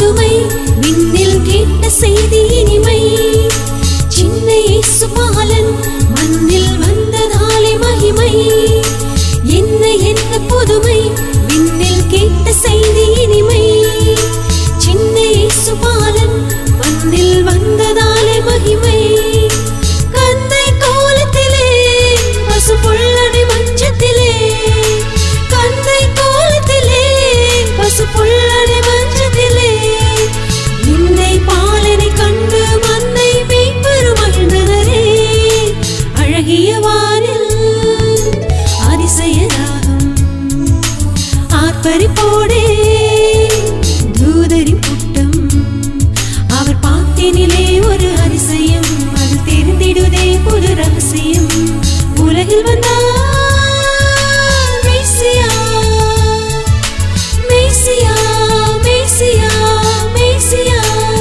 புதுமை விண்ணில் கேட்ட செய்தி இனிமை சின்ன இயேசு பாலன் மண்ணில் வந்ததாலே மகிமை என்ன என்ன புதுமை விண்ணில் கேட்ட செய்தி இனிமை சின்ன இயேசு பாலன் மண்ணில் வந்ததாலே மகிமை கந்தை கோலத்திலே பசுப்புள்ளனை மஞ்சத்திலே கந்தை கோலத்திலே பசுப்புள்ளனை மஞ்சத்திலே விந்தை பாலனை கண்டு மந்தை மீட்பெரும் மகிழ்ந்தனரே அழகிய வானில் அதிசயராகும் ஆர்ப்பரிப்போடே தூதரின் கூட்டம் அவர் பாட்டினிலே ஒரு அதிசயம் அது தெரிந்திடுதே புது ரகசியம் உலகில் வந்தார் மெய்சியா மெய்சியா மெய்சியா மெய்சியா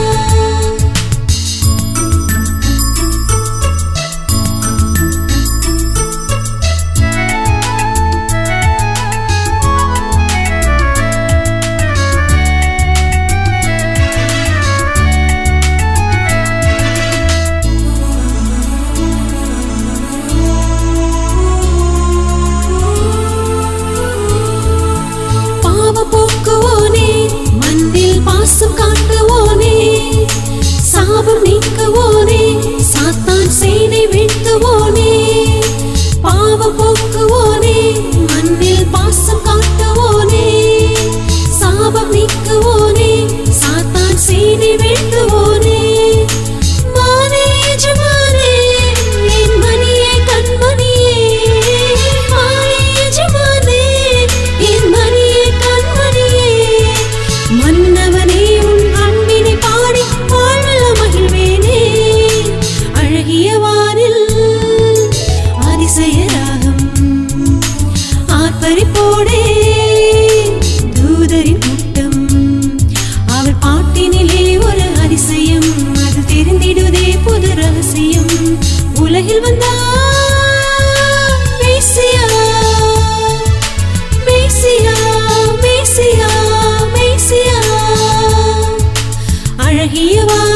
பாவ போக்குவோனே மண்ணில் பாசம் காட்டுவோனே சாபம் நீக்குவோனே சாத்தான் சேனை வீழ்த்துவோனே பாவ போக்குவோனே மண்ணில் பாசம் காட்டுவோனே சாபம் நீக்குவோனே சாத்தான் சேனை வீழ்த்துவோனே மானே எஜமானே என் மணியே கண்மணியே மானே எஜமானே என் மணியே கண்மணியே மன்னவனே உன் அன்பினை பாடி வாழ்வெல்ல மகிழ்வேனே அழகிய வானில் அதிசயராகம் ஆர்ப்பரிப்போடே தூதரின் கூட்டம் அவர் பாட்டினிலே ஒரு அதிசயம் அது தெரிந்திடுதே புது ரகசியம் உலகில் வந்தார் மேசியா மேசியா மேசியா மேசியா அழகிய வா